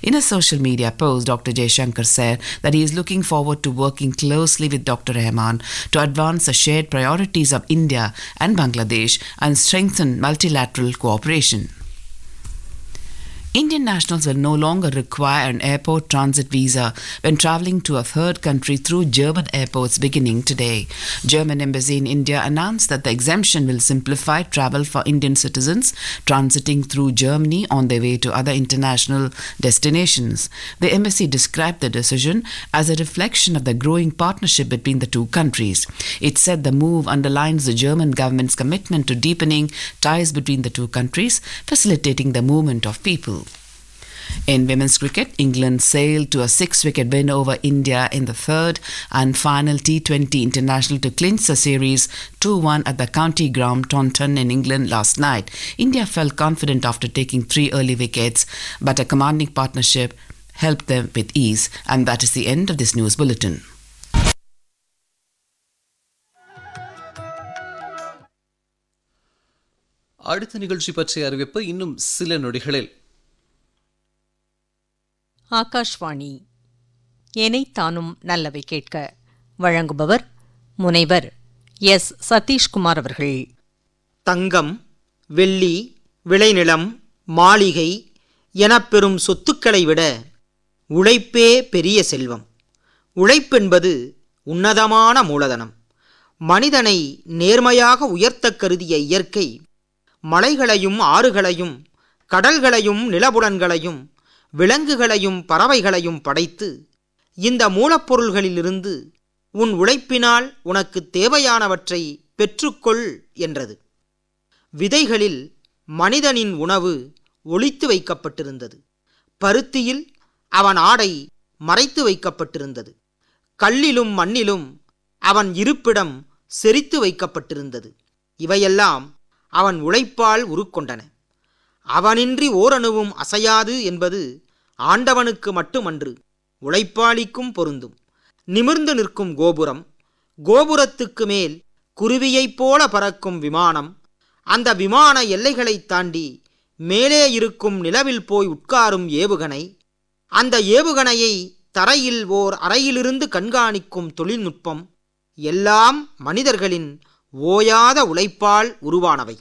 In a social media post, Dr. Jaishankar said that he is looking forward to working closely with Dr. Rahman to advance the shared priorities of India and Bangladesh and strengthen multilateral cooperation. Indian nationals will no longer require an airport transit visa when traveling to a third country through German airports beginning today. German embassy in India announced that the exemption will simplify travel for Indian citizens transiting through Germany on their way to other international destinations. The embassy described the decision as a reflection of the growing partnership between the two countries. It said the move underlines the German government's commitment to deepening ties between the two countries, facilitating the movement of people. In women's cricket, England sailed to a six wicket win over India in the third and final T20 international to clinch the series 2 1 at the county ground Taunton in England last night. India felt confident after taking three early wickets, but a commanding partnership helped them with ease. And that is the end of this news bulletin. அடுத்த நிகழ்ச்சி பற்றிய அறிவிப்பு இன்னும் சில நொடிகளில் ஆகாஷ்வாணி எனைத்தானும் நல்லவை கேட்க வழங்குபவர் முனைவர் எஸ் சதீஷ்குமார் அவர்கள் தங்கம் வெள்ளி விளைநிலம் மாளிகை எனப் பெறும் சொத்துக்களை விட உழைப்பே பெரிய செல்வம் உழைப்பென்பது உன்னதமான மூலதனம் மனிதனை நேர்மையாக உயர்த்தக் கருதிய இயற்கை மலைகளையும் ஆறுகளையும் கடல்களையும் நிலபுலன்களையும் விலங்குகளையும் பறவைகளையும் படைத்து இந்த மூலப்பொருள்களிலிருந்து உன் உழைப்பினால் உனக்கு தேவையானவற்றை பெற்றுக்கொள் என்றது விதைகளில் மனிதனின் உணவு ஒளித்து வைக்கப்பட்டிருந்தது பருத்தியில் அவன் ஆடை மறைத்து வைக்கப்பட்டிருந்தது கல்லிலும் மண்ணிலும் அவன் இருப்பிடம் செறித்து வைக்கப்பட்டிருந்தது இவையெல்லாம் அவன் உழைப்பால் உருக்கொண்டன அவனின்றி ஓரணுவும் அசையாது என்பது ஆண்டவனுக்கு மட்டுமன்று உழைப்பாளிக்கும் பொருந்தும் நிமிர்ந்து நிற்கும் கோபுரம் கோபுரத்துக்கு மேல் குருவியைப் போல பறக்கும் விமானம் அந்த விமான எல்லைகளைத் தாண்டி மேலே இருக்கும் நிலவில் போய் உட்காரும் ஏவுகணை அந்த ஏவுகணையை தரையில் ஓர் அறையிலிருந்து கண்காணிக்கும் தொழில்நுட்பம் எல்லாம் மனிதர்களின் ஓயாத உழைப்பால் உருவானவை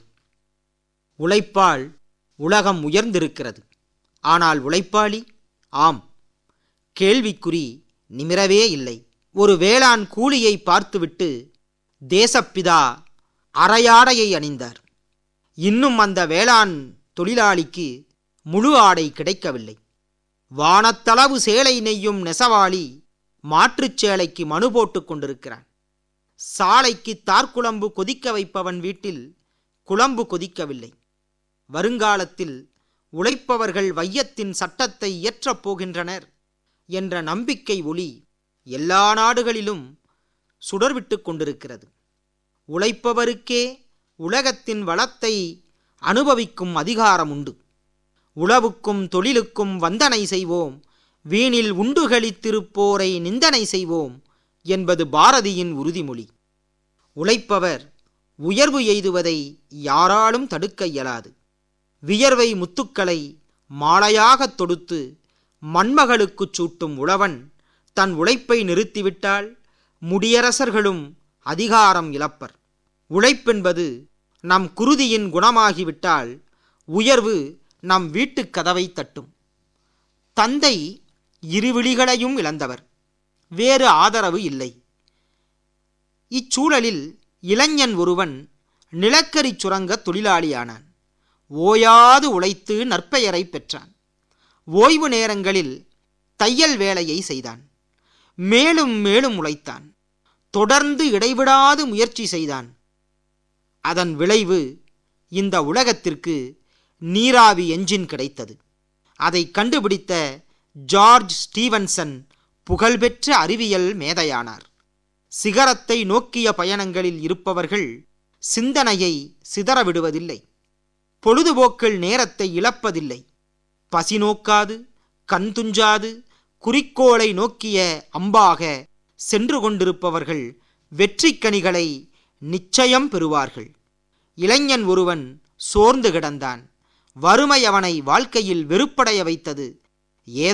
உழைப்பால் உலகம் உயர்ந்திருக்கிறது ஆனால் உழைப்பாளி ஆம் கேள்விக்குறி நிமிரவே இல்லை ஒரு வேளாண் கூலியை பார்த்துவிட்டு தேசப்பிதா அரையாடையை அணிந்தார் இன்னும் அந்த வேளாண் தொழிலாளிக்கு முழு ஆடை கிடைக்கவில்லை வானத்தளவு சேலை நெய்யும் நெசவாளி மாற்றுச் சேலைக்கு மனு போட்டுக் கொண்டிருக்கிறான் சாலைக்கு தார்குழம்பு கொதிக்க வைப்பவன் வீட்டில் குழம்பு கொதிக்கவில்லை வருங்காலத்தில் உழைப்பவர்கள் வையத்தின் சட்டத்தை இயற்றப் போகின்றனர் என்ற நம்பிக்கை ஒளி எல்லா நாடுகளிலும் சுடர்விட்டு கொண்டிருக்கிறது உழைப்பவருக்கே உலகத்தின் வளத்தை அனுபவிக்கும் அதிகாரம் உண்டு உழவுக்கும் தொழிலுக்கும் வந்தனை செய்வோம் வீணில் உண்டுகளித்திருப்போரை நிந்தனை செய்வோம் என்பது பாரதியின் உறுதிமொழி உழைப்பவர் உயர்வு எய்துவதை யாராலும் தடுக்க இயலாது வியர்வை முத்துக்களை மாலையாகத் தொடுத்து மண்மகளுக்குச் சூட்டும் உழவன் தன் உழைப்பை நிறுத்திவிட்டால் முடியரசர்களும் அதிகாரம் இழப்பர் உழைப்பென்பது நம் குருதியின் குணமாகிவிட்டால் உயர்வு நம் வீட்டுக் கதவை தட்டும் தந்தை இருவிழிகளையும் இழந்தவர் வேறு ஆதரவு இல்லை இச்சூழலில் இளைஞன் ஒருவன் நிலக்கரி சுரங்க தொழிலாளியானான் ஓயாது உழைத்து நற்பெயரை பெற்றான் ஓய்வு நேரங்களில் தையல் வேலையை செய்தான் மேலும் மேலும் உழைத்தான் தொடர்ந்து இடைவிடாது முயற்சி செய்தான் அதன் விளைவு இந்த உலகத்திற்கு நீராவி என்ஜின் கிடைத்தது அதை கண்டுபிடித்த ஜார்ஜ் ஸ்டீவன்சன் புகழ்பெற்ற அறிவியல் மேதையானார் சிகரத்தை நோக்கிய பயணங்களில் இருப்பவர்கள் சிந்தனையை சிதறவிடுவதில்லை பொழுதுபோக்கில் நேரத்தை இழப்பதில்லை பசி நோக்காது கண் துஞ்சாது குறிக்கோளை நோக்கிய அம்பாக சென்று கொண்டிருப்பவர்கள் வெற்றிக்கனிகளை நிச்சயம் பெறுவார்கள் இளைஞன் ஒருவன் சோர்ந்து கிடந்தான் வறுமை அவனை வாழ்க்கையில் வெறுப்படைய வைத்தது